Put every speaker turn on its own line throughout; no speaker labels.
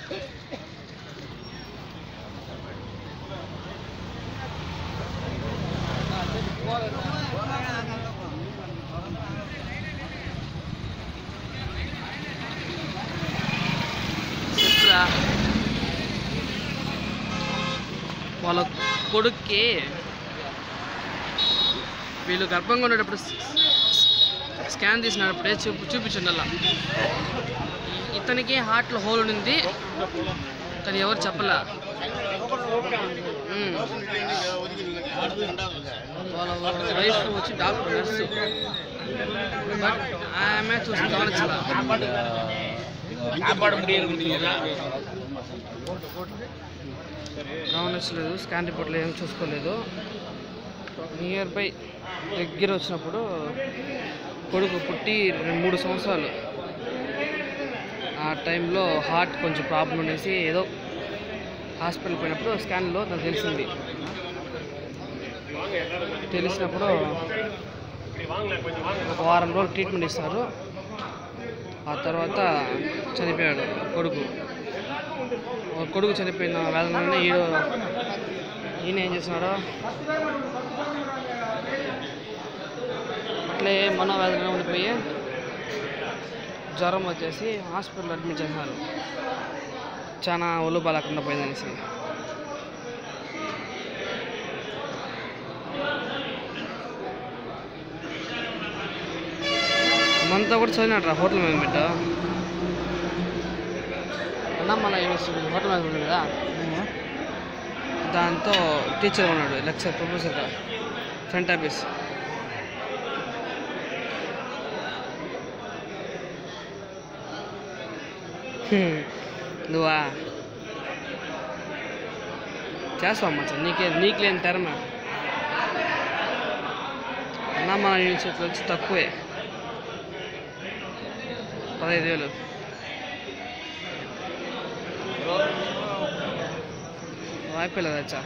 చెప్పురా వాళ్ళ కొడుక్కి వీళ్ళు గర్భంగా ఉండేటప్పుడు స్కాన్ తీసినప్పుడే చూపి చూపించండి అలా ఇతనికి హార్ట్లో హోల్ ఉంది కానీ ఎవరు చెప్పలా ఉమ్. వాళ్ళ వైఫ్ వచ్చి డాక్టర్ నర్సు బట్ ఆమె చూసి గమనించాల
சாப்பாடு முடியாது
గమనించలేదు స్కాన్ రిపోర్ట్లో ఏం చూసుకోలేదు నియర్ బై దగ్గర వచ్చినప్పుడు కొడుకు పుట్టి రెండు మూడు సంవత్సరాలు ఆ టైంలో హార్ట్ కొంచెం ప్రాబ్లం ఉండేసి ఏదో హాస్పిటల్ పోయినప్పుడు స్కాన్లో నాకు తెలిసింది తెలిసినప్పుడు ఒక వారం రోజులు ట్రీట్మెంట్ ఇస్తారు ఆ తర్వాత చనిపోయాడు కొడుకు ఒక కొడుకు చనిపోయిన వేదనలోనే ఈడు ఈయన ఏం చేస్తున్నాడు అట్లే మనోవేదన ఉండిపోయి జ్వరం వచ్చేసి హాస్పిటల్ అడ్మిట్ చేసినారు చాలా ఒళ్ళు బాగాలేకుండా పోయిందనేసి మనతో కూడా చదివినాడు రా హోటల్ మేనేజ్మెంట్ అన్న మన యూనివర్సిటీ హోటల్ మేనేజ్మెంట్ కదా దాంతో టీచర్ ఉన్నాడు లెక్చర్ ప్రొఫెసర్గా ఫ్రంట్ ఆఫీస్ హ్మ్. నువ్వా చేస్తావు మచ్చా నీకే నీకు లేని తెరమ అన్న మన యూనివర్సిటీ వచ్చి తక్కువే పదహైదు వేలు అయిపోయలేదు అచ్చా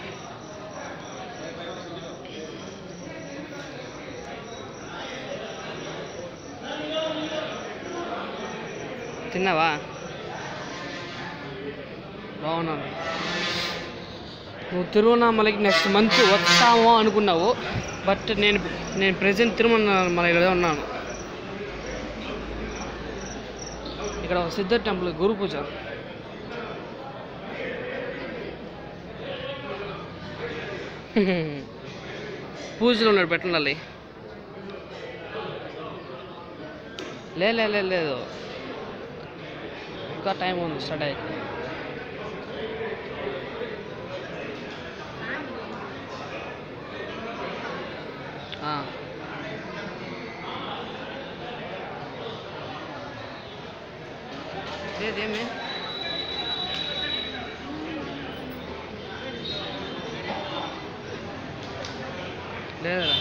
తిన్నావా బాగున్నాను నువ్వు తిరువన్నామలకి నెక్స్ట్ మంత్ వస్తామో అనుకున్నావు బట్ నేను నేను ప్రజెంట్ తిరువన్నామలలో ఉన్నాను ఇక్కడ ఒక సిద్ధ టెంపుల్ గురు పూజ పూజలో ఉన్నాడు పెట్టండి లే లే లే, లేదు ఇంకా టైం ఉంది స్టార్ట్ అయ్యి ఆ. లేదేమి లేదా